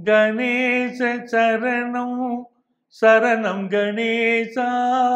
கணேச சரணம் சரணம் கணேசா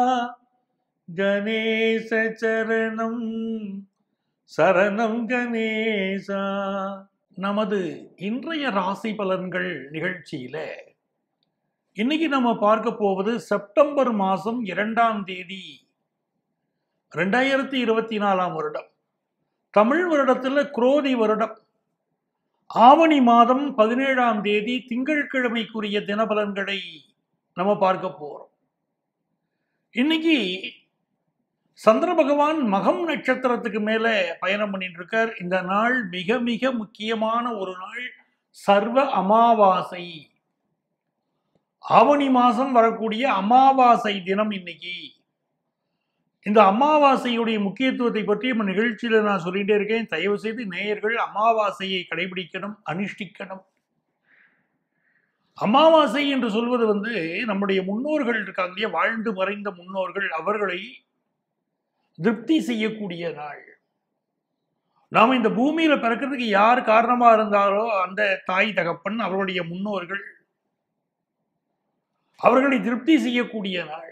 கணேச சரணம் சரணம் கணேசா நமது இன்றைய ராசி பலன்கள் நிகழ்ச்சியில இன்னைக்கு நம்ம பார்க்க போவது செப்டம்பர் மாதம் இரண்டாம் தேதி ரெண்டாயிரத்தி இருபத்தி நாலாம் வருடம் தமிழ் வருடத்துல குரோதி வருடம் ஆவணி மாதம் பதினேழாம் தேதி திங்கட்கிழமைக்குரிய தினபலன்களை நம்ம பார்க்க போறோம் இன்னைக்கு சந்திர பகவான் மகம் நட்சத்திரத்துக்கு மேல பயணம் பண்ணிட்டு இருக்கார் இந்த நாள் மிக மிக முக்கியமான ஒரு நாள் சர்வ அமாவாசை ஆவணி மாசம் வரக்கூடிய அமாவாசை தினம் இன்னைக்கு இந்த அமாவாசையுடைய முக்கியத்துவத்தை பற்றி நம்ம நிகழ்ச்சியில நான் சொல்லிட்டே இருக்கேன் தயவு செய்து நேயர்கள் அமாவாசையை கடைபிடிக்கணும் அனுஷ்டிக்கணும் அமாவாசை என்று சொல்வது வந்து நம்முடைய முன்னோர்கள் இருக்காங்க இல்லையா வாழ்ந்து மறைந்த முன்னோர்கள் அவர்களை திருப்தி செய்யக்கூடிய நாள் நாம் இந்த பூமியில பிறக்கிறதுக்கு யார் காரணமா இருந்தாரோ அந்த தாய் தகப்பன் அவர்களுடைய முன்னோர்கள் அவர்களை திருப்தி செய்யக்கூடிய நாள்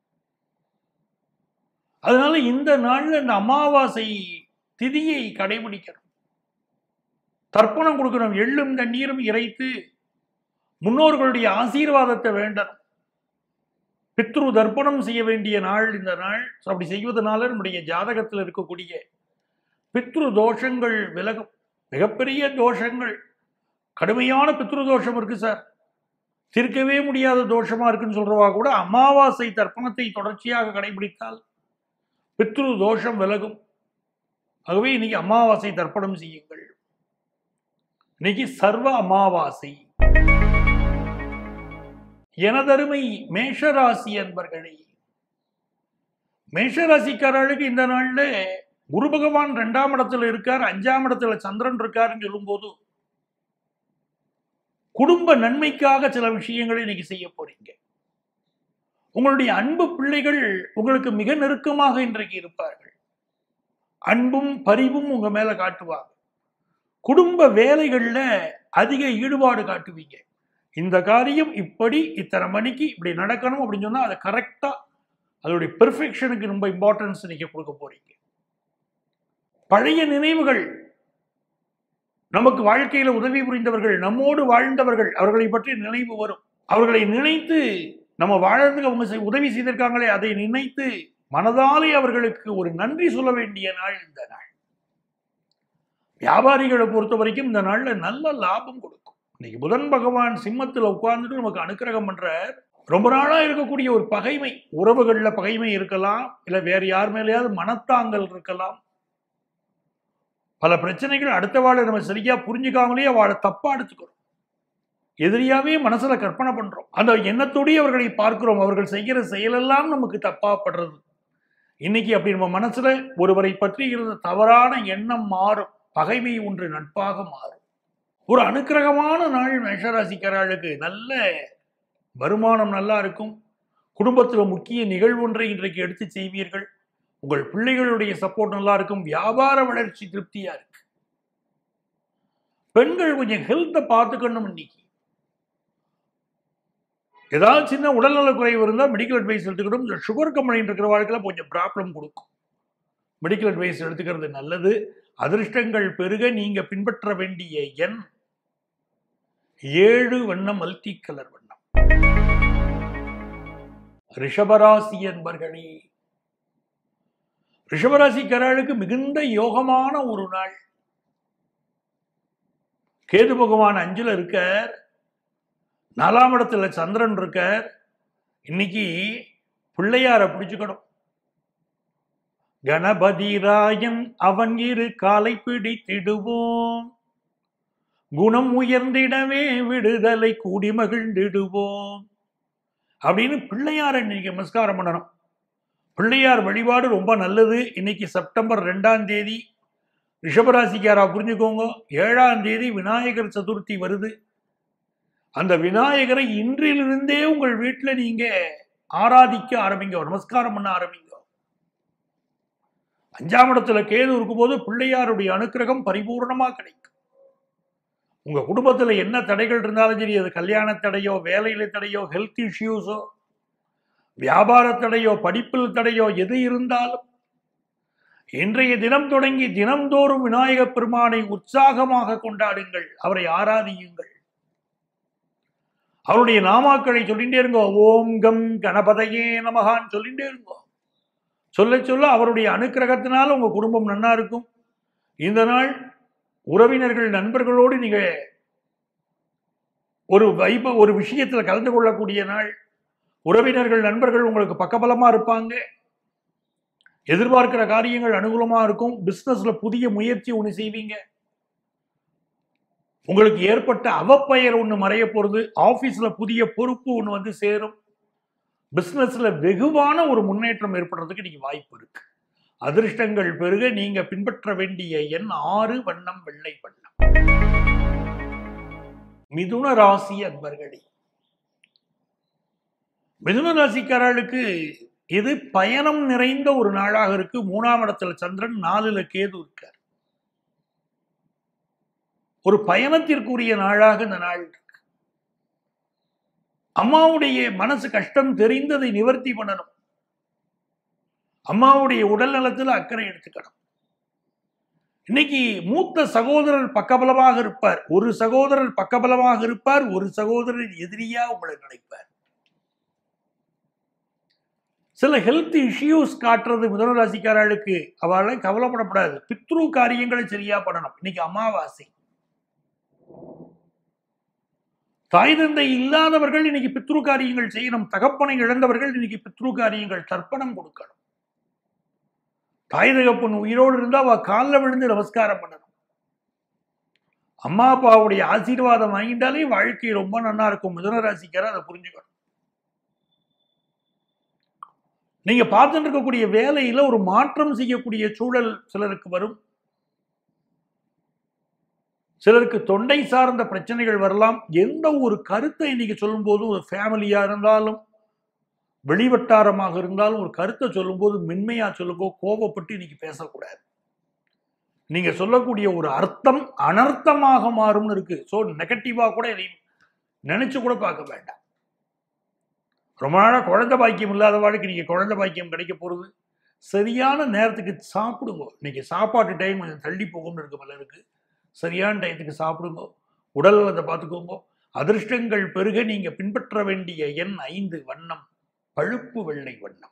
அதனால இந்த நாள்ல இந்த அமாவாசை திதியை கடைபிடிக்கணும் தர்ப்பணம் கொடுக்கணும் எள்ளும் தண்ணீரும் இறைத்து முன்னோர்களுடைய ஆசீர்வாதத்தை வேண்டணும் பித்ரு தர்ப்பணம் செய்ய வேண்டிய நாள் இந்த நாள் அப்படி செய்வதனால நம்முடைய ஜாதகத்தில் இருக்கக்கூடிய பித்ரு தோஷங்கள் விலகும் மிகப்பெரிய தோஷங்கள் கடுமையான பித்ரு தோஷம் இருக்கு சார் தீர்க்கவே முடியாத தோஷமா இருக்குன்னு சொல்றவா கூட அமாவாசை தர்ப்பணத்தை தொடர்ச்சியாக கடைபிடித்தால் பித்ரு தோஷம் விலகும் ஆகவே இன்னைக்கு அமாவாசை தர்ப்பணம் செய்யுங்கள் இன்னைக்கு சர்வ அமாவாசை எனதருமை மேஷராசி அன்பர்களே மேஷராசிக்காரர்களுக்கு இந்த நாள்ல குரு பகவான் ரெண்டாம் இடத்துல இருக்கார் அஞ்சாம் இடத்துல சந்திரன் இருக்காருன்னு சொல்லும்போது குடும்ப நன்மைக்காக சில விஷயங்களை இன்னைக்கு செய்ய போறீங்க உங்களுடைய அன்பு பிள்ளைகள் உங்களுக்கு மிக நெருக்கமாக இன்றைக்கு இருப்பார்கள் அன்பும் பரிவும் உங்க மேல காட்டுவாங்க குடும்ப வேலைகள்ல அதிக ஈடுபாடு காட்டுவீங்க இந்த காரியம் இப்படி இத்தனை மணிக்கு இப்படி நடக்கணும் அப்படின்னு சொன்னா அதை கரெக்டா அதோடைய பெர்ஃபெக்ஷனுக்கு ரொம்ப இம்பார்ட்டன்ஸ் நீங்க கொடுக்க போறீங்க பழைய நினைவுகள் நமக்கு வாழ்க்கையில உதவி புரிந்தவர்கள் நம்மோடு வாழ்ந்தவர்கள் அவர்களை பற்றி நினைவு வரும் அவர்களை நினைத்து நம்ம வாழறதுக்கு அவங்க செய்- உதவி செய்திருக்காங்களே அதை நினைத்து மனதாலே அவர்களுக்கு ஒரு நன்றி சொல்ல வேண்டிய நாள் இந்த நாள் வியாபாரிகளை பொறுத்த வரைக்கும் இந்த நாள்ல நல்ல லாபம் கொடுக்கும் இன்னைக்கு புதன் பகவான் சிம்மத்துல உட்கார்ந்துட்டு நமக்கு அனுக்கிரகம் பண்றார் ரொம்ப நாளா இருக்கக்கூடிய ஒரு பகைமை உறவுகள்ல பகைமை இருக்கலாம் இல்ல வேற யார் மேலேயாவது மனத்தாங்கல் இருக்கலாம் பல பிரச்சனைகள் அடுத்த வாழை நம்ம சரியா புரிஞ்சுக்காமலே வாழ தப்பா எடுத்துக்கிறோம் எதிரியாவே மனசுல கற்பனை பண்றோம் அந்த எண்ணத்தோடயே அவர்களை பார்க்கிறோம் அவர்கள் செய்கிற செயலெல்லாம் நமக்கு தப்பா படுறது இன்னைக்கு அப்படி நம்ம மனசுல ஒருவரை பற்றி இருந்த தவறான எண்ணம் மாறும் பகைமை ஒன்று நட்பாக மாறும் ஒரு அனுக்கிரகமான நாள் மேஷராசிக்காரர்களுக்கு நல்ல வருமானம் நல்லா இருக்கும் குடும்பத்தில் முக்கிய நிகழ்வு ஒன்றை இன்றைக்கு எடுத்து செய்வீர்கள் உங்கள் பிள்ளைகளுடைய சப்போர்ட் நல்லா இருக்கும் வியாபார வளர்ச்சி திருப்தியா இருக்கு பெண்கள் கொஞ்சம் ஹெல்த்தை பார்த்துக்கணும் இன்னைக்கு ஏதாவது சின்ன உடல்நல குறைவு இருந்தால் மெடிக்கல் அட்வைஸ் எடுத்துக்கணும் இந்த சுகர் கம்பெனி இருக்கிற வாழ்க்கையில் கொஞ்சம் ப்ராப்ளம் கொடுக்கும் மெடிக்கல் அட்வைஸ் எடுத்துக்கிறது நல்லது அதிர்ஷ்டங்கள் பெருக நீங்க பின்பற்ற வேண்டிய எண் ஏழு வண்ணம் மல்டி கலர் வண்ணம் ரிஷபராசி என்பர்களே ரிஷபராசிக்காரர்களுக்கு மிகுந்த யோகமான ஒரு நாள் கேது பகவான் அஞ்சுல இருக்கார் நாலாம் இடத்துல சந்திரன் இருக்கார் இன்னைக்கு பிள்ளையார பிடிச்சுக்கணும் கணபதி ராயன் அவன் இரு காலை பிடித்திடுவோம் குணம் உயர்ந்திடவே விடுதலை கூடி மகிழ்ந்திடுவோம் அப்படின்னு பிள்ளையார இன்னைக்கு நமஸ்காரம் பண்ணணும் பிள்ளையார் வழிபாடு ரொம்ப நல்லது இன்னைக்கு செப்டம்பர் ரெண்டாம் தேதி ரிஷபராசிக்காரா புரிஞ்சுக்கோங்க ஏழாம் தேதி விநாயகர் சதுர்த்தி வருது அந்த விநாயகரை இன்றிலிருந்தே உங்கள் வீட்டில் நீங்க ஆராதிக்க ஆரம்பிங்க நமஸ்காரம் பண்ண ஆரம்பிங்க அஞ்சாம் இடத்துல கேது இருக்கும்போது பிள்ளையாருடைய அனுக்கிரகம் பரிபூர்ணமா கிடைக்கும் உங்க குடும்பத்துல என்ன தடைகள் இருந்தாலும் சரி அது கல்யாண தடையோ வேலையில தடையோ ஹெல்த் இஷ்யூஸோ வியாபார தடையோ படிப்பில் தடையோ எது இருந்தாலும் இன்றைய தினம் தொடங்கி தினம்தோறும் விநாயகப் பெருமானை உற்சாகமாக கொண்டாடுங்கள் அவரை ஆராதியுங்கள் அவருடைய நாமாக்களை சொல்லிட்டே இருங்கோ ஓம் கம் கணபதையே நமகான்னு சொல்லிட்டே இருங்கோ சொல்ல சொல்ல அவருடைய அனுக்கிரகத்தினால உங்க குடும்பம் நன்னா இருக்கும் இந்த நாள் உறவினர்கள் நண்பர்களோடு நீங்க ஒரு வைப ஒரு விஷயத்துல கலந்து கொள்ளக்கூடிய நாள் உறவினர்கள் நண்பர்கள் உங்களுக்கு பக்கபலமா இருப்பாங்க எதிர்பார்க்கிற காரியங்கள் அனுகூலமா இருக்கும் பிசினஸ்ல புதிய முயற்சி ஒன்று செய்வீங்க உங்களுக்கு ஏற்பட்ட அவப்பெயர் ஒன்று மறைய போறது ஆபீஸ்ல புதிய பொறுப்பு ஒன்று வந்து சேரும் பிசினஸ்ல வெகுவான ஒரு முன்னேற்றம் ஏற்படுறதுக்கு நீங்க வாய்ப்பு இருக்கு அதிர்ஷ்டங்கள் பெருக நீங்க பின்பற்ற வேண்டிய எண் ஆறு வண்ணம் வெள்ளை வண்ணம் மிதுன ராசி அன்பர்களே மிதுன ராசிக்காரர்களுக்கு இது பயணம் நிறைந்த ஒரு நாளாக இருக்கு மூணாம் இடத்துல சந்திரன் நாலுல கேது இருக்கார் ஒரு பயணத்திற்குரிய நாளாக இந்த நாள் இருக்கு அம்மாவுடைய மனசு கஷ்டம் தெரிந்ததை நிவர்த்தி பண்ணணும் அம்மாவுடைய உடல் நலத்தில் அக்கறை எடுத்துக்கணும் இன்னைக்கு மூத்த சகோதரர் பக்கபலமாக இருப்பார் ஒரு சகோதரர் பக்கபலமாக இருப்பார் ஒரு சகோதரர் எதிரியா உங்களை நினைப்பார் சில ஹெல்த் இஷ்யூஸ் காட்டுறது மிதன ராசிக்காரர்களுக்கு அவளை கவலைப்படப்படாது பித்ரு காரியங்களை சரியா பண்ணணும் இன்னைக்கு அமாவாசை தாய் தந்தை இல்லாதவர்கள் இன்னைக்கு பித்ரு காரியங்கள் செய்யணும் தகப்பனை இழந்தவர்கள் இன்னைக்கு பித்ரு காரியங்கள் தர்ப்பணம் கொடுக்கணும் தாய் தகப்பன் உயிரோடு இருந்தா அவ காலில் விழுந்து நமஸ்காரம் பண்ணணும் அம்மா அப்பாவுடைய ஆசீர்வாதம் வாங்கிட்டாலே வாழ்க்கை ரொம்ப நல்லா இருக்கும் மிதன ராசிக்கார அதை புரிஞ்சுக்கணும் நீங்க பார்த்துட்டு இருக்கக்கூடிய வேலையில ஒரு மாற்றம் செய்யக்கூடிய சூழல் சிலருக்கு வரும் சிலருக்கு தொண்டை சார்ந்த பிரச்சனைகள் வரலாம் எந்த ஒரு கருத்தை இன்னைக்கு சொல்லும் போதும் ஒரு ஃபேமிலியா இருந்தாலும் வெளிவட்டாரமாக இருந்தாலும் ஒரு கருத்தை சொல்லும்போது மென்மையா சொல்லுங்கோ கோபப்பட்டு இன்னைக்கு பேசக்கூடாது நீங்க சொல்லக்கூடிய ஒரு அர்த்தம் அனர்த்தமாக மாறும்னு இருக்கு ஸோ நெகட்டிவா கூட எதையும் நினைச்சு கூட பார்க்க வேண்டாம் ரொம்ப நாளாக குழந்தை பாக்கியம் இல்லாத வாழ்க்கை நீங்க குழந்தை பாக்கியம் கிடைக்க போறது சரியான நேரத்துக்கு சாப்பிடுங்க இன்னைக்கு சாப்பாட்டு டைம் கொஞ்சம் தள்ளி போகும்னு இருக்கு பலருக்கு சரியான டயத்துக்கு சாப்பிடுங்க உடல் அதை பார்த்துக்கோங்க அதிர்ஷ்டங்கள் பெருக நீங்க பின்பற்ற வேண்டிய எண் ஐந்து வண்ணம் பழுப்பு வெள்ளை வண்ணம்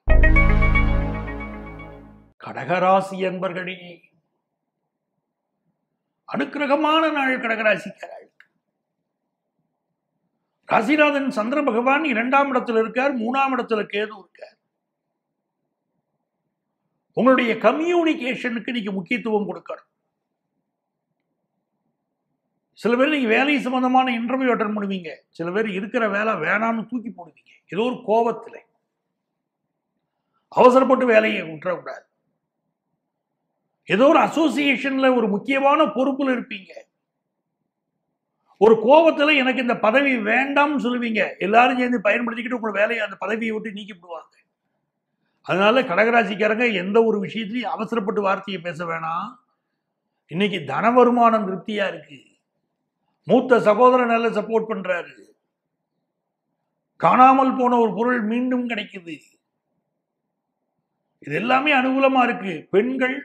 கடகராசி என்பர்களே அனுக்கிரகமான நாள் கடகராசிக்காரர்களுக்கு ராசிநாதன் சந்திர பகவான் இரண்டாம் இடத்துல இருக்கார் மூணாம் இடத்துல கேது இருக்கார் உங்களுடைய கம்யூனிகேஷனுக்கு நீங்க முக்கியத்துவம் கொடுக்கணும் சில பேர் நீங்க வேலை சம்பந்தமான இன்டர்வியூ அட்டன் பண்ணுவீங்க சில பேர் இருக்கிற வேலை வேணாம்னு தூக்கி போடுவீங்க ஏதோ ஒரு கோபத்தில் அவசரப்பட்டு வேலையை விட்டுறக்கூடாது ஏதோ ஒரு அசோசியேஷன்ல ஒரு முக்கியமான பொறுப்புல இருப்பீங்க ஒரு கோபத்துல எனக்கு இந்த பதவி வேண்டாம்னு சொல்லுவீங்க எல்லாரும் சேர்ந்து பயன்படுத்திக்கிட்டு உங்க வேலையை அந்த பதவியை விட்டு நீக்கி விடுவாங்க அதனால கடகராசிக்காரங்க எந்த ஒரு விஷயத்திலையும் அவசரப்பட்டு வார்த்தையை பேச வேணாம் இன்னைக்கு தன வருமானம் திருப்தியா இருக்கு மூத்த சகோதரன் நல்ல சப்போர்ட் பண்றாரு காணாமல் போன ஒரு பொருள் மீண்டும் கிடைக்குது இது எல்லாமே அனுகூலமா இருக்கு பெண்கள்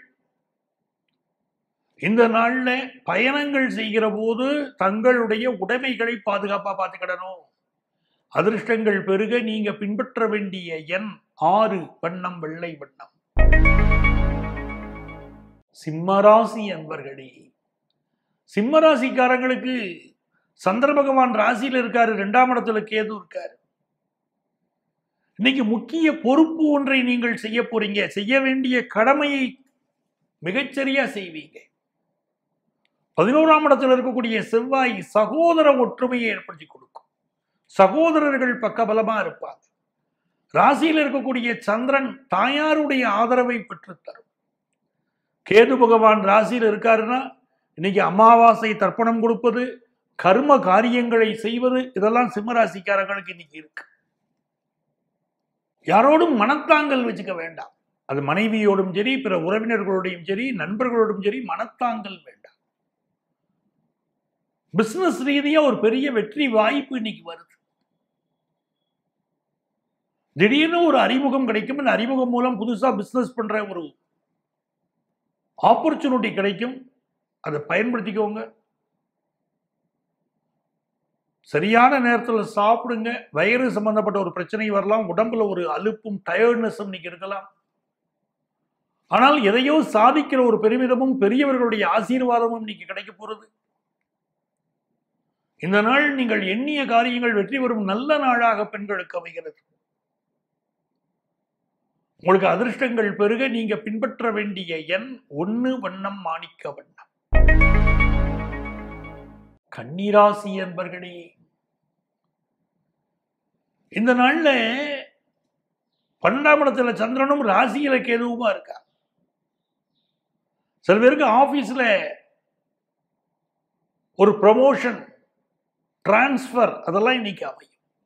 இந்த நாள்ல பயணங்கள் செய்கிற போது தங்களுடைய உடைமைகளை பாதுகாப்பா பார்த்துக்கிடணும் அதிர்ஷ்டங்கள் பெருக நீங்க பின்பற்ற வேண்டிய எண் ஆறு வண்ணம் வெள்ளை வண்ணம் சிம்மராசி அன்பர்களே சிம்மராசிக்காரங்களுக்கு சந்திர பகவான் ராசியில இருக்காரு ரெண்டாம் இடத்துல கேது இருக்காரு இன்னைக்கு முக்கிய பொறுப்பு ஒன்றை நீங்கள் செய்ய போறீங்க செய்ய வேண்டிய கடமையை மிகச்சரியா செய்வீங்க பதினோராம் இடத்துல இருக்கக்கூடிய செவ்வாய் சகோதர ஒற்றுமையை ஏற்படுத்தி கொடுக்கும் சகோதரர்கள் பக்கபலமா இருப்பாங்க ராசியில் இருக்கக்கூடிய சந்திரன் தாயாருடைய ஆதரவை பெற்றுத்தரும் கேது பகவான் ராசியில் இருக்காருன்னா இன்னைக்கு அமாவாசை தர்ப்பணம் கொடுப்பது கர்ம காரியங்களை செய்வது இதெல்லாம் சிம்மராசிக்காரங்களுக்கு இன்னைக்கு இருக்கு யாரோடும் மனத்தாங்கல் வச்சுக்க வேண்டாம் அது மனைவியோடும் சரி பிற உறவினர்களோடையும் சரி நண்பர்களோடும் சரி மனத்தாங்கல் வேண்டாம் பிசினஸ் ரீதியா ஒரு பெரிய வெற்றி வாய்ப்பு இன்னைக்கு வருது திடீர்னு ஒரு அறிமுகம் கிடைக்கும் இந்த அறிமுகம் மூலம் புதுசா பிசினஸ் பண்ற ஒரு ஆப்பர்ச்சுனிட்டி கிடைக்கும் அதை பயன்படுத்திக்கோங்க சரியான நேரத்தில் சாப்பிடுங்க வயிறு சம்பந்தப்பட்ட ஒரு பிரச்சனை வரலாம் உடம்புல ஒரு அலுப்பும் டயர்ட்னஸும் இன்னைக்கு இருக்கலாம் ஆனால் எதையோ சாதிக்கிற ஒரு பெருமிதமும் பெரியவர்களுடைய ஆசீர்வாதமும் இன்னைக்கு கிடைக்க போறது இந்த நாள் நீங்கள் எண்ணிய காரியங்கள் வெற்றி பெறும் நல்ல நாளாக பெண்களுக்கு அமைகிறது உங்களுக்கு அதிர்ஷ்டங்கள் பெருக நீங்க பின்பற்ற வேண்டிய எண் ஒன்னு வண்ணம் மாணிக்க வண்ணம் கன்னிராசி என்பர்களே இந்த நாள்ல பன்னெண்டாம் இடத்துல சந்திரனும் ராசியில கேதுவுமா இருக்கா சில பேருக்கு ஆபீஸ்ல ஒரு ப்ரமோஷன் டிரான்ஸ்ஃபர் அதெல்லாம் இன்னைக்கு அமையும்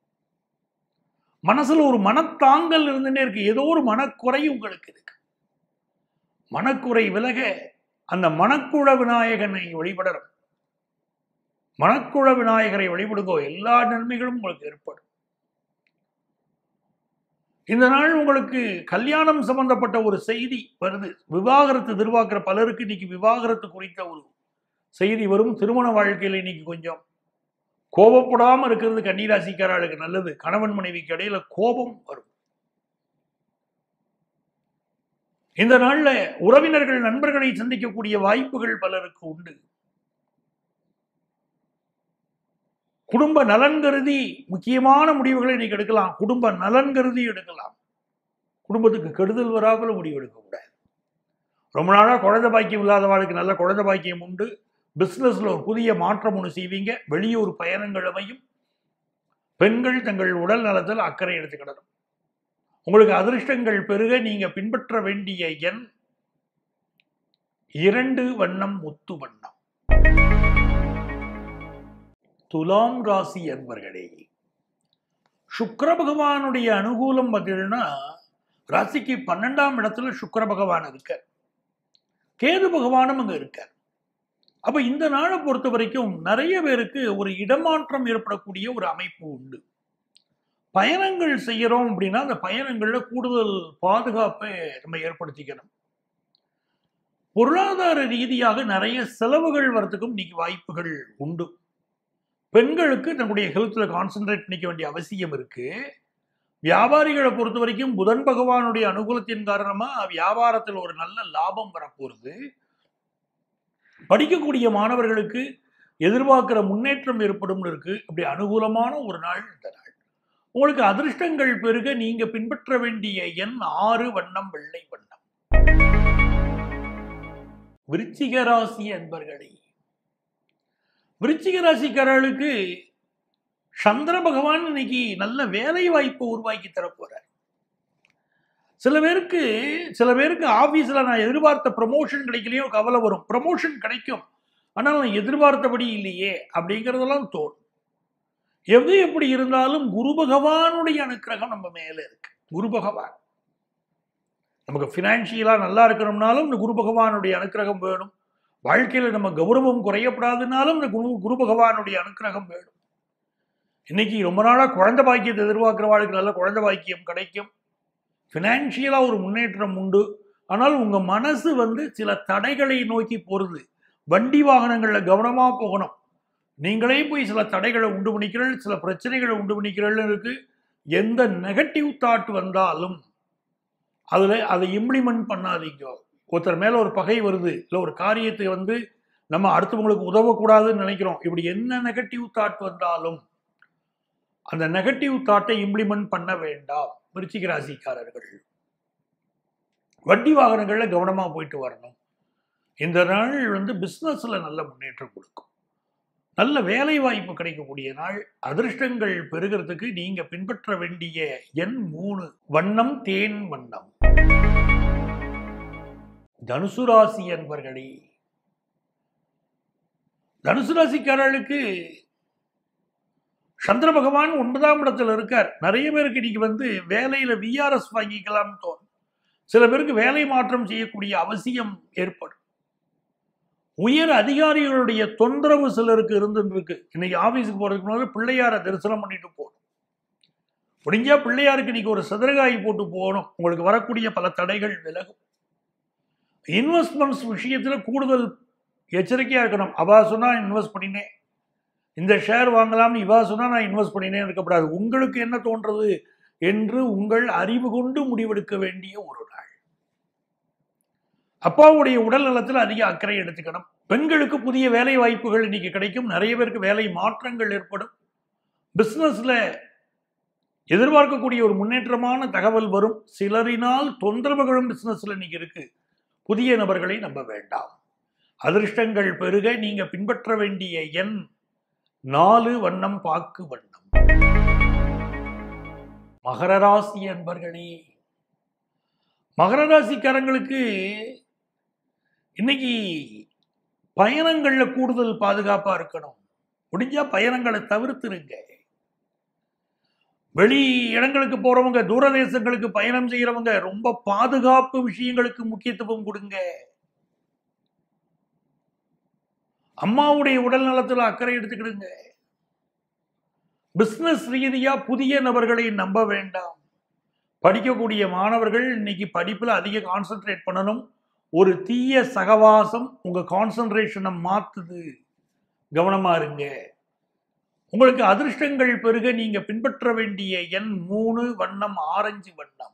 மனசுல ஒரு மனத்தாங்கல் இருந்துட்டே இருக்கு ஏதோ ஒரு மனக்குறை உங்களுக்கு இருக்கு மனக்குறை விலக அந்த மனக்குழ விநாயகனை வழிபடணும் மனக்குழ விநாயகரை வழிபடுங்கோ எல்லா நன்மைகளும் உங்களுக்கு ஏற்படும் இந்த நாள் உங்களுக்கு கல்யாணம் சம்பந்தப்பட்ட ஒரு செய்தி வருது விவாகரத்து எதிர்பார்க்கிற பலருக்கு இன்னைக்கு விவாகரத்து குறித்த ஒரு செய்தி வரும் திருமண வாழ்க்கையில் இன்னைக்கு கொஞ்சம் கோபப்படாம இருக்கிறது கன்னிராசிக்காரர்களுக்கு நல்லது கணவன் மனைவிக்கு இடையில கோபம் வரும் இந்த நாள்ல உறவினர்கள் நண்பர்களை சந்திக்கக்கூடிய வாய்ப்புகள் பலருக்கு உண்டு குடும்ப நலன் கருதி முக்கியமான முடிவுகளை இன்னைக்கு எடுக்கலாம் குடும்ப நலன் கருதி எடுக்கலாம் குடும்பத்துக்கு கெடுதல் வராமல் முடிவு எடுக்கக்கூடாது ரொம்ப நாளாக குழந்தை பாக்கியம் இல்லாதவாளுக்கு நல்ல குழந்தை பாக்கியம் உண்டு பிஸ்னஸில் ஒரு புதிய மாற்றம் ஒன்று செய்வீங்க வெளியூர் பயணங்கள் அமையும் பெண்கள் தங்கள் உடல் நலத்தில் அக்கறை எடுத்துக்கிடணும் உங்களுக்கு அதிர்ஷ்டங்கள் பெருக நீங்க பின்பற்ற வேண்டிய எண் இரண்டு வண்ணம் முத்து வண்ணம் துலாம் ராசி என்பர்களே சுக்கர பகவானுடைய அனுகூலம் பார்த்தீங்கன்னா ராசிக்கு பன்னெண்டாம் இடத்துல சுக்கர பகவான் இருக்கார் கேது பகவானும் அங்க இருக்கார் அப்ப இந்த நாளை பொறுத்த வரைக்கும் நிறைய பேருக்கு ஒரு இடமாற்றம் ஏற்படக்கூடிய ஒரு அமைப்பு உண்டு பயணங்கள் செய்யறோம் அப்படின்னா அந்த பயணங்கள்ல கூடுதல் பாதுகாப்பை நம்ம ஏற்படுத்திக்கணும் பொருளாதார ரீதியாக நிறைய செலவுகள் வரத்துக்கும் இன்னைக்கு வாய்ப்புகள் உண்டு பெண்களுக்கு தன்னுடைய ஹெல்த்ல கான்சென்ட்ரேட் பண்ணிக்க வேண்டிய அவசியம் இருக்கு வியாபாரிகளை பொறுத்த வரைக்கும் புதன் பகவானுடைய அனுகூலத்தின் காரணமா வியாபாரத்தில் ஒரு நல்ல லாபம் வரப்போகுது படிக்கக்கூடிய மாணவர்களுக்கு எதிர்பார்க்கிற முன்னேற்றம் ஏற்படும் இருக்கு அப்படி அனுகூலமான ஒரு நாள் இந்த நாள் உங்களுக்கு அதிர்ஷ்டங்கள் பெருக நீங்க பின்பற்ற வேண்டிய எண் ஆறு வண்ணம் வெள்ளை வண்ணம் விருச்சிக ராசி அன்பர்களே விருச்சிக ராசிக்காரர்களுக்கு சந்திர பகவான் இன்னைக்கு நல்ல வேலை வாய்ப்பை உருவாக்கி தரப்போறார் சில பேருக்கு சில பேருக்கு ஆபீஸ்ல நான் எதிர்பார்த்த ப்ரமோஷன் கிடைக்கலையோ கவலை வரும் ப்ரமோஷன் கிடைக்கும் ஆனால் நான் எதிர்பார்த்தபடி இல்லையே அப்படிங்கிறதெல்லாம் தோணும் எது எப்படி இருந்தாலும் குரு பகவானுடைய அனுக்கிரகம் நம்ம மேல இருக்கு குரு பகவான் நமக்கு பினான்சியலா நல்லா இருக்கணும்னாலும் இந்த குரு பகவானுடைய அனுக்கிரகம் வேணும் வாழ்க்கையில நம்ம கௌரவம் குறையப்படாதுனாலும் இந்த குரு குரு பகவானுடைய அனுக்கிரகம் வேணும் இன்னைக்கு ரொம்ப நாளா குழந்தை பாக்கியத்தை எதிர்பார்க்கிற வாழ்க்கை நல்ல குழந்தை பாக்கியம் கிடைக்கும் ஃபினான்ஷியலா ஒரு முன்னேற்றம் உண்டு ஆனால் உங்க மனசு வந்து சில தடைகளை நோக்கி போறது வண்டி வாகனங்கள்ல கவனமா போகணும் நீங்களே போய் சில தடைகளை உண்டு பண்ணிக்கிறீர்கள் சில பிரச்சனைகளை உண்டு பண்ணிக்கிறீர்கள் இருக்கு எந்த நெகட்டிவ் தாட் வந்தாலும் அதுல அதை இம்ப்ளிமெண்ட் பண்ணாதீங்க ஒருத்தர் மேல ஒரு பகை வருது இல்லை ஒரு காரியத்தை வந்து நம்ம அடுத்தவங்களுக்கு உதவக்கூடாதுன்னு நினைக்கிறோம் இப்படி என்ன நெகட்டிவ் தாட் வந்தாலும் அந்த நெகட்டிவ் தாட்டை இம்ப்ளிமெண்ட் பண்ண வேண்டாம் விருச்சிக ராசிக்காரர்கள் வட்டி வாகனங்கள்ல கவனமா போயிட்டு வரணும் இந்த நாள் வந்து பிசினஸ்ல நல்ல முன்னேற்றம் கொடுக்கும் நல்ல வேலை வாய்ப்பு கிடைக்கக்கூடிய நாள் அதிர்ஷ்டங்கள் பெறுகிறதுக்கு நீங்க பின்பற்ற வேண்டிய எண் மூணு வண்ணம் தேன் வண்ணம் தனுசு ராசி என்பர்களே தனுசு ராசிக்காரர்களுக்கு சந்திர பகவான் ஒன்பதாம் இடத்துல இருக்கார் நிறைய பேருக்கு இன்னைக்கு வந்து வேலையில விஆர்எஸ் வாங்கிக்கலாம்னு தோணும் சில பேருக்கு வேலை மாற்றம் செய்யக்கூடிய அவசியம் ஏற்படும் உயர் அதிகாரிகளுடைய தொந்தரவு சிலருக்கு இருந்துட்டு இருக்கு இன்னைக்கு ஆபீஸுக்கு போறதுக்கு முன்னாடி பிள்ளையார தரிசனம் பண்ணிட்டு போகணும் முடிஞ்சா பிள்ளையாருக்கு இன்னைக்கு ஒரு சதுரகாய் போட்டு போகணும் உங்களுக்கு வரக்கூடிய பல தடைகள் விலகும் இன்வெஸ்ட்மெண்ட்ஸ் விஷயத்துல கூடுதல் எச்சரிக்கையா இருக்கணும் அவா சொன்னா இன்வெஸ்ட் பண்ணினேன் இந்த ஷேர் வாங்கலாம்னு இவா சொன்னா நான் இன்வெஸ்ட் பண்ணினே இருக்கக்கூடாது உங்களுக்கு என்ன தோன்றது என்று உங்கள் அறிவு கொண்டு முடிவெடுக்க வேண்டிய ஒரு நாள் அப்பாவுடைய உடல் நலத்தில் அதிக அக்கறை எடுத்துக்கணும் பெண்களுக்கு புதிய வேலை வாய்ப்புகள் இன்னைக்கு கிடைக்கும் நிறைய பேருக்கு வேலை மாற்றங்கள் ஏற்படும் பிசினஸ்ல எதிர்பார்க்கக்கூடிய ஒரு முன்னேற்றமான தகவல் வரும் சிலரினால் தொந்தரவுகளும் பிசினஸ்ல இன்னைக்கு இருக்கு புதிய நபர்களை நம்ப வேண்டாம் அதிர்ஷ்டங்கள் பெருக நீங்க பின்பற்ற வேண்டிய எண் நாலு வண்ணம் பாக்கு வண்ணம் மகர ராசி அன்பர்களே மகர ராசிக்காரங்களுக்கு இன்னைக்கு பயணங்கள்ல கூடுதல் பாதுகாப்பா இருக்கணும் முடிஞ்சா பயணங்களை தவிர்த்துருங்க வெளி இடங்களுக்கு போறவங்க தூரதேசங்களுக்கு பயணம் செய்யறவங்க ரொம்ப பாதுகாப்பு விஷயங்களுக்கு முக்கியத்துவம் கொடுங்க அம்மாவுடைய உடல் நலத்துல அக்கறை எடுத்துக்கிடுங்க பிசினஸ் ரீதியா புதிய நபர்களை நம்ப வேண்டாம் படிக்கக்கூடிய மாணவர்கள் இன்னைக்கு படிப்புல அதிக கான்சென்ட்ரேட் பண்ணணும் ஒரு தீய சகவாசம் உங்க கான்சென்ட்ரேஷனை மாத்துது கவனமா இருங்க உங்களுக்கு அதிர்ஷ்டங்கள் பெருக நீங்க பின்பற்ற வேண்டிய எண் மூணு வண்ணம் ஆரஞ்சு வண்ணம்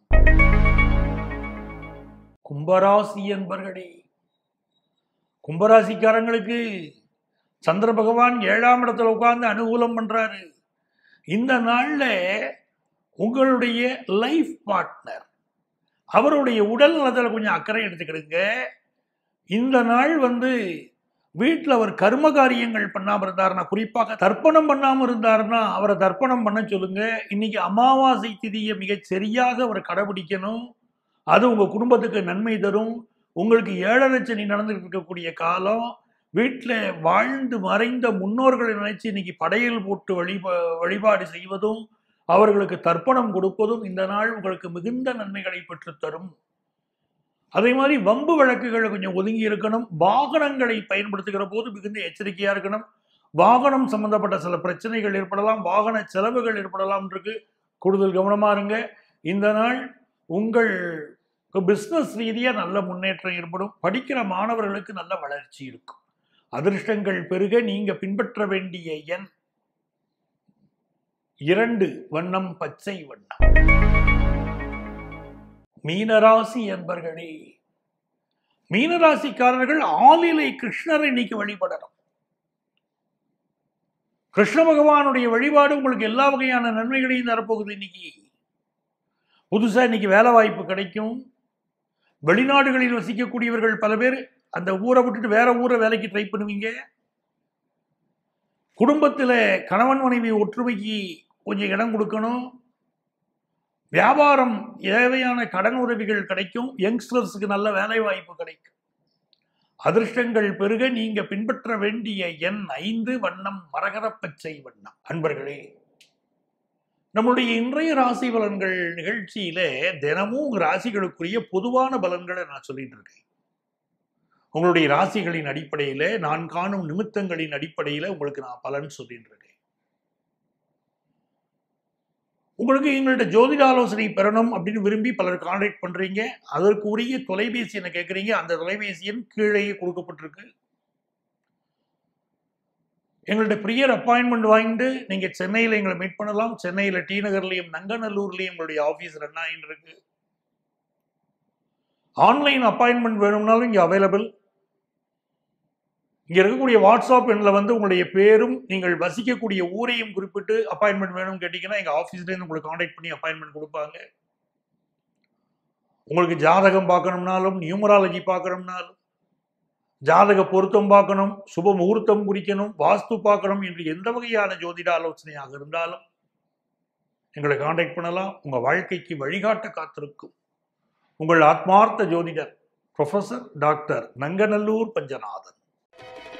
கும்பராசி என்பர்களே கும்பராசிக்காரங்களுக்கு சந்திர பகவான் ஏழாம் இடத்துல உட்கார்ந்து அனுகூலம் பண்றாரு இந்த நாள்ல உங்களுடைய லைஃப் பார்ட்னர் அவருடைய உடல் நலத்தில் கொஞ்சம் அக்கறை எடுத்துக்கிடுங்க இந்த நாள் வந்து வீட்டில் அவர் கர்ம காரியங்கள் பண்ணாமல் இருந்தாருன்னா குறிப்பாக தர்ப்பணம் பண்ணாமல் இருந்தாருன்னா அவரை தர்ப்பணம் பண்ண சொல்லுங்க இன்னைக்கு அமாவாசை திதியை மிகச் சரியாக அவர் கடைபிடிக்கணும் அது உங்க குடும்பத்துக்கு நன்மை தரும் உங்களுக்கு ஏழரை சனி நடந்துட்டு இருக்கக்கூடிய காலம் வீட்டில் வாழ்ந்து மறைந்த முன்னோர்களை நினைச்சு இன்னைக்கு படையல் போட்டு வழிபா வழிபாடு செய்வதும் அவர்களுக்கு தர்ப்பணம் கொடுப்பதும் இந்த நாள் உங்களுக்கு மிகுந்த நன்மைகளை பெற்றுத்தரும் அதே மாதிரி வம்பு வழக்குகளை கொஞ்சம் ஒதுங்கி இருக்கணும் வாகனங்களை பயன்படுத்துகிற போது மிகுந்த எச்சரிக்கையா இருக்கணும் வாகனம் சம்பந்தப்பட்ட சில பிரச்சனைகள் ஏற்படலாம் வாகன செலவுகள் ஏற்படலாம் இருக்கு கூடுதல் கவனமா இருங்க இந்த நாள் உங்கள் பிஸ்னஸ் ரீதியாக நல்ல முன்னேற்றம் ஏற்படும் படிக்கிற மாணவர்களுக்கு நல்ல வளர்ச்சி இருக்கும் அதிர்ஷ்டங்கள் பெருக நீங்க பின்பற்ற வேண்டிய எண் இரண்டு வண்ணம் பச்சை வண்ணம் மீனராசி என்பர்களே மீனராசிக்காரர்கள் ஆளிலை கிருஷ்ணரை இன்னைக்கு வழிபடணும் கிருஷ்ண பகவானுடைய வழிபாடு உங்களுக்கு எல்லா வகையான நன்மைகளையும் தரப்போகுது இன்னைக்கு புதுசா இன்னைக்கு வேலை வாய்ப்பு கிடைக்கும் வெளிநாடுகளில் வசிக்கக்கூடியவர்கள் பல பேர் அந்த ஊரை விட்டுட்டு வேற ஊரை வேலைக்கு ட்ரை பண்ணுவீங்க குடும்பத்தில் கணவன் மனைவி ஒற்றுமைக்கு கொஞ்சம் இடம் கொடுக்கணும் வியாபாரம் தேவையான கடன் உதவிகள் கிடைக்கும் யங்ஸ்டர்ஸுக்கு நல்ல வேலை வாய்ப்பு கிடைக்கும் அதிர்ஷ்டங்கள் பெருக நீங்க பின்பற்ற வேண்டிய எண் ஐந்து வண்ணம் மரகர பச்சை வண்ணம் அன்பர்களே நம்மளுடைய இன்றைய ராசி பலன்கள் நிகழ்ச்சியில தினமும் உங்க ராசிகளுக்குரிய பொதுவான பலன்களை நான் சொல்லிட்டு இருக்கேன் உங்களுடைய ராசிகளின் அடிப்படையில நான் காணும் நிமித்தங்களின் அடிப்படையில உங்களுக்கு நான் பலன் சொல்லிட்டு இருக்கேன் உங்களுக்கு எங்கள்ட்ட ஜோதிட ஆலோசனை பெறணும் அப்படின்னு விரும்பி பலர் கான்டாக்ட் பண்றீங்க அதற்கு உரிய தொலைபேசி என்ன கேட்குறீங்க அந்த தொலைபேசி எண் கீழேயே கொடுக்கப்பட்டிருக்கு எங்கள்ட்ட ப்ரியர் அப்பாயின்மெண்ட் வாங்கிட்டு நீங்க சென்னையில் எங்களை மீட் பண்ணலாம் சென்னையில் டி நகர்லையும் நங்கநல்லூர்லையும் எங்களுடைய ஆஃபீஸ் ரன் ஆகிட்டு இருக்கு ஆன்லைன் அப்பாயின்மெண்ட் வேணும்னாலும் இங்கே அவைலபிள் இங்க இருக்கக்கூடிய வாட்ஸ்அப் எண்ணில் வந்து உங்களுடைய பேரும் நீங்கள் வசிக்கக்கூடிய ஊரையும் குறிப்பிட்டு அப்பாயின்மெண்ட் வேணும்னு கேட்டீங்கன்னா எங்க ஆஃபீஸ்லேருந்து உங்களுக்கு காண்டாக்ட் பண்ணி அப்பாயின்மெண்ட் கொடுப்பாங்க உங்களுக்கு ஜாதகம் பார்க்கணும்னாலும் நியூமராலஜி பார்க்கணும்னாலும் ஜாதக பொருத்தம் பார்க்கணும் சுப முகூர்த்தம் குறிக்கணும் வாஸ்து பார்க்கணும் என்று எந்த வகையான ஜோதிட ஆலோசனையாக இருந்தாலும் எங்களை காண்டாக்ட் பண்ணலாம் உங்க வாழ்க்கைக்கு வழிகாட்ட காத்திருக்கும் உங்கள் ஆத்மார்த்த ஜோதிடர் ப்ரொஃபசர் டாக்டர் நங்கநல்லூர் பஞ்சநாதன்